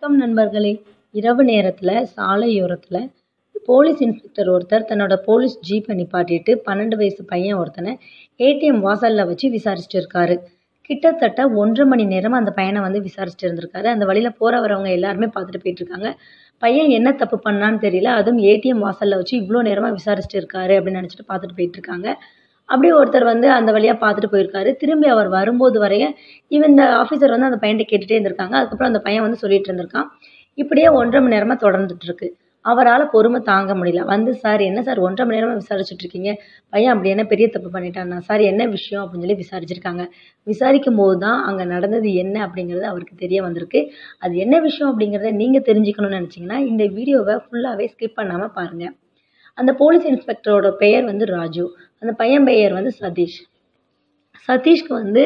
வணக்கம் நண்பர்களே இரவு நேரத்தில் சாலையோரத்தில் போலீஸ் இன்ஸ்பெக்டர் ஒருத்தர் தன்னோட போலீஸ் ஜீப்பை நிப்பாட்டிட்டு பன்னெண்டு வயசு பையன் ஒருத்தனை ஏடிஎம் வாசலில் வச்சு விசாரிச்சுட்டு இருக்காரு கிட்டத்தட்ட ஒன்றரை மணி நேரமாக அந்த பையனை வந்து விசாரிச்சுட்டு இருந்திருக்காரு அந்த வழியில் போகிற வரவங்க எல்லாருமே பார்த்துட்டு போயிட்டுருக்காங்க பையன் என்ன தப்பு பண்ணான்னு தெரியல அதுவும் ஏடிஎம் வாசலில் வச்சு இவ்வளோ நேரமாக விசாரிச்சுட்டு இருக்காரு அப்படின்னு நினச்சிட்டு பார்த்துட்டு போயிட்டுருக்காங்க அப்படியே ஒருத்தர் வந்து அந்த வழியாக பார்த்துட்டு போயிருக்காரு திரும்பி அவர் வரும்போது வரைய இவன் இந்த ஆஃபீஸர் வந்து அந்த பையன்கிட்ட கேட்டுகிட்டே இருந்திருக்காங்க அதுக்கப்புறம் அந்த பையன் வந்து சொல்லிட்டு இருந்திருக்கான் இப்படியே ஒன்றரை மணி நேரமாக தொடர்ந்துட்டு இருக்கு அவரால் பொறுமை தாங்க முடியல வந்து சார் என்ன சார் ஒன்றரை மணி நேரமாக விசாரிச்சுட்டு இருக்கீங்க பையன் அப்படி என்ன பெரிய தப்பு பண்ணிட்டானா சார் என்ன விஷயம் அப்படின்னு சொல்லி விசாரிச்சிருக்காங்க விசாரிக்கும் போது தான் அங்கே நடந்தது என்ன அப்படிங்கிறது அவருக்கு தெரிய வந்திருக்கு அது என்ன விஷயம் அப்படிங்கிறத நீங்கள் தெரிஞ்சுக்கணும்னு நினச்சிங்கன்னா இந்த வீடியோவை ஃபுல்லாகவே ஸ்கிப் பண்ணாமல் பாருங்கள் அந்த போலீஸ் இன்ஸ்பெக்டரோட பெயர் வந்து ராஜு அந்த பையன் பெயர் வந்து சதீஷ் சதீஷ்க்கு வந்து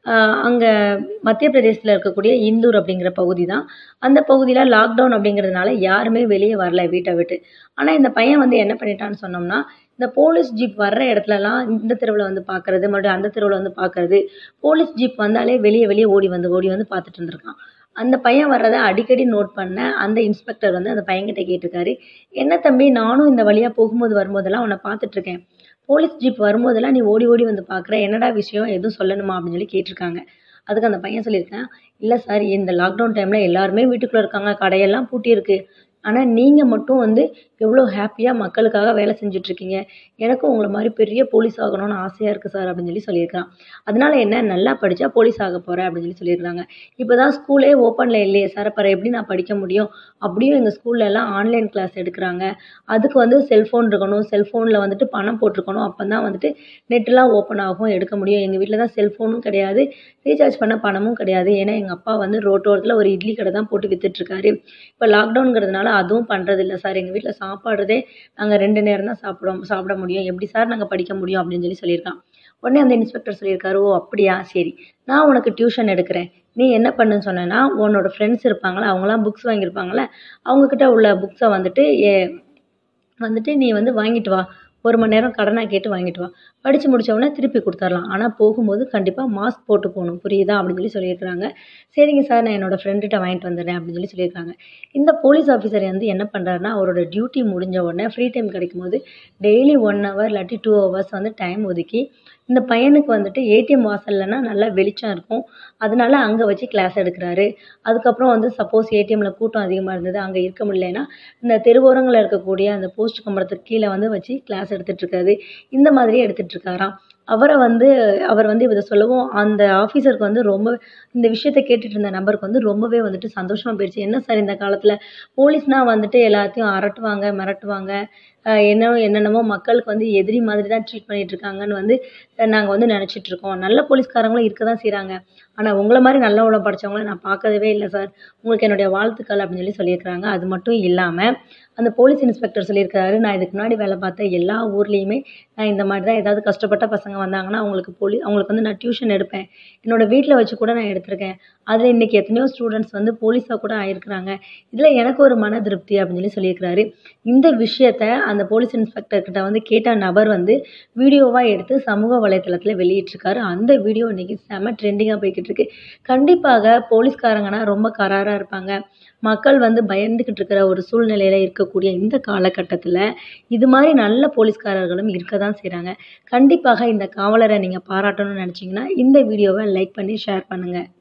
அங்கே மத்திய பிரதேசத்தில் இருக்கக்கூடிய இந்தூர் அப்படிங்கிற பகுதி தான் அந்த பகுதியில் லாக்டவுன் அப்படிங்கிறதுனால யாருமே வெளியே வரல வீட்டை விட்டு ஆனால் இந்த பையன் வந்து என்ன பண்ணிட்டான்னு சொன்னோம்னா இந்த போலீஸ் ஜீப் வர்ற இடத்துலலாம் இந்த தெருவில் வந்து பார்க்குறது மறுபடியும் அந்த தெருவில் வந்து பார்க்குறது போலீஸ் ஜீப் வந்தாலே வெளியே வெளியே ஓடி வந்து ஓடி வந்து பார்த்துட்டு இருந்திருக்கான் அந்த பையன் வர்றதை அடிக்கடி நோட் பண்ண அந்த இன்ஸ்பெக்டர் வந்து அந்த பையன்கிட்ட கேட்டிருக்காரு என்ன தம்பி நானும் இந்த வழியாக போகும்போது வரும்போதெல்லாம் உன்னை பார்த்துட்ருக்கேன் போலீஸ் ஜீப் வரும்போதெல்லாம் நீ ஓடி ஓடி வந்து பார்க்குற என்னடா விஷயம் எதுவும் சொல்லணுமா அப்படின்னு சொல்லி கேட்டிருக்காங்க அதுக்கு அந்த பையன் சொல்லியிருக்கேன் இல்லை சார் இந்த லாக்டவுன் டைமில் எல்லாருமே வீட்டுக்குள்ளே இருக்காங்க கடையெல்லாம் பூட்டியிருக்கு ஆனால் நீங்கள் மட்டும் வந்து எவ்வளோ ஹாப்பியாக மக்களுக்காக வேலை செஞ்சிட்ருக்கீங்க எனக்கும் உங்களை மாதிரி பெரிய போலீஸ் ஆகணும்னு ஆசையாக இருக்குது சார் அப்படின்னு சொல்லி சொல்லியிருக்கான் அதனால என்ன நல்லா படித்தா போலீஸ் ஆக போகிறேன் அப்படின்னு சொல்லி சொல்லியிருக்காங்க இப்போ தான் ஸ்கூலே ஓப்பனில் இல்லையே சார் அப்புறம் எப்படி நான் படிக்க முடியும் அப்படியும் எங்கள் ஸ்கூல்ல எல்லாம் ஆன்லைன் கிளாஸ் எடுக்கிறாங்க அதுக்கு வந்து செல்ஃபோன் இருக்கணும் செல்ஃபோனில் வந்துட்டு பணம் போட்டிருக்கணும் அப்போ தான் வந்துட்டு நெட்டெலாம் ஓப்பன் ஆகும் எடுக்க முடியும் எங்கள் வீட்டில் தான் செல்ஃபோனும் கிடையாது ரீசார்ஜ் பண்ண பணமும் கிடையாது ஏன்னா எங்கள் அப்பா வந்து ரோட்டோரத்தில் ஒரு இட்லி கடை தான் போட்டு விற்றுட்ருக்காரு இப்போ லாக்டவுனுங்கிறதுனால அதுவும் பண்ணுறதில்ல சார் எங்கள் வீட்டில் சாப்பாடுறதே நாங்கள் ரெண்டு நேரம் தான் சாப்பிடுவோம் சாப்பிட முடியும் எப்படி சார் நாங்கள் படிக்க முடியும் அப்படின்னு சொல்லி சொல்லியிருக்கான் உடனே அந்த இன்ஸ்பெக்டர் சொல்லியிருக்காரு ஓ அப்படியா சரி நான் உனக்கு டியூஷன் எடுக்கிறேன் நீ என்ன பண்ணுன்னு சொன்னேன்னா உன்னோட ஃப்ரெண்ட்ஸ் இருப்பாங்களே அவங்களாம் புக்ஸ் வாங்கியிருப்பாங்களே அவங்கக்கிட்ட உள்ள புக்ஸை வந்துட்டு ஏ வந்துட்டு நீ வந்து வாங்கிட்டு வா ஒரு மணி நேரம் கடனாக கேட்டு வாங்கிட்டு வா படித்து முடித்தவொடனே திருப்பி கொடுத்துர்லாம் ஆனால் போகும்போது கண்டிப்பாக மாஸ்க் போட்டு போகணும் புரியுதா அப்படின்னு சொல்லி சொல்லியிருக்காங்க சரிங்க சார் நான் என்னோடய ஃப்ரெண்டுகிட்ட வாங்கிட்டு வந்துடுறேன் அப்படின்னு சொல்லி சொல்லியிருக்காங்க இந்த போலீஸ் ஆஃபீஸர் வந்து என்ன பண்ணுறாருன்னா அவரோட டியூட்டி முடிஞ்ச உடனே ஃப்ரீ டைம் கிடைக்கும் போது டெய்லி ஒன் ஹவர் இல்லாட்டி டூ ஹவர்ஸ் வந்து டைம் ஒதுக்கி இந்த பையனுக்கு வந்துட்டு ஏடிஎம் வாசல்லனா நல்லா வெளிச்சம் இருக்கும் அதனால அங்கே வச்சு கிளாஸ் எடுக்கிறாரு அதுக்கப்புறம் வந்து சப்போஸ் ஏடிஎம்மில் கூட்டம் அதிகமாக இருந்தது அங்கே இருக்க முடியலன்னா இந்த தெருவோரங்களில் இருக்கக்கூடிய அந்த போஸ்ட் கம்பளத்துக்கு கீழே வந்து வச்சு கிளாஸ் எடுத்துகிட்ருக்காரு இந்த மாதிரி எடுத்துகிட்ருக்காராம் அவரை வந்து அவர் வந்து இதை சொல்லவும் அந்த ஆஃபீஸருக்கு வந்து ரொம்ப இந்த விஷயத்த கேட்டுட்டு இருந்த நபருக்கு வந்து ரொம்பவே வந்துட்டு சந்தோஷமாக போயிடுச்சு என்ன சார் இந்த காலத்தில் போலீஸ்னால் வந்துட்டு எல்லாத்தையும் அரட்டுவாங்க மிரட்டுவாங்க என்ன என்னென்னமோ மக்களுக்கு வந்து எதிரி மாதிரி தான் ட்ரீட் பண்ணிகிட்டு இருக்காங்கன்னு வந்து நாங்கள் வந்து நினச்சிட்டு இருக்கோம் நல்ல போலீஸ்காரங்களும் இருக்க தான் செய்கிறாங்க ஆனால் உங்களை மாதிரி நல்ல உள்ள படித்தவங்கள நான் பார்க்கவே இல்லை சார் உங்களுக்கு என்னுடைய வாழ்த்துக்கள் அப்படின்னு சொல்லி சொல்லியிருக்கிறாங்க அது மட்டும் இல்லாமல் அந்த போலீஸ் இன்ஸ்பெக்டர் சொல்லியிருக்காரு நான் இதுக்கு முன்னாடி வேலை பார்த்த எல்லா ஊர்லேயுமே நான் இந்த மாதிரி தான் ஏதாவது கஷ்டப்பட்ட பசங்க வந்தாங்கன்னா அவங்களுக்கு போலீ அவங்களுக்கு வந்து நான் டியூஷன் எடுப்பேன் என்னோடய வீட்டில் வச்சு கூட நான் எடுத்திருக்கேன் அதில் இன்றைக்கி எத்தனையோ ஸ்டூடெண்ட்ஸ் வந்து போலீஸாக கூட ஆயிருக்கிறாங்க இதில் எனக்கு ஒரு மன திருப்தி அப்படின்னு சொல்லி சொல்லியிருக்கிறாரு இந்த விஷயத்த அந்த போலீஸ் இன்ஸ்பெக்டர் கிட்ட வந்து கேட்ட நபர் வந்து வீடியோவாக எடுத்து சமூக வலைத்தளத்தில் வெளியிட்டிருக்காரு அந்த வீடியோ இன்றைக்கி செம ட்ரெண்டிங்காக போய்கிட்டு இருக்கு கண்டிப்பாக போலீஸ்காரங்கன்னா ரொம்ப கராராக இருப்பாங்க மக்கள் வந்து பயந்துக்கிட்டு இருக்கிற ஒரு சூழ்நிலையில் இருக்கக்கூடிய இந்த காலகட்டத்தில் இது மாதிரி நல்ல போலீஸ்காரர்களும் இருக்க தான் செய்கிறாங்க கண்டிப்பாக இந்த காவலரை நீங்கள் பாராட்டணும்னு நினச்சிங்கன்னா இந்த வீடியோவை லைக் பண்ணி ஷேர் பண்ணுங்கள்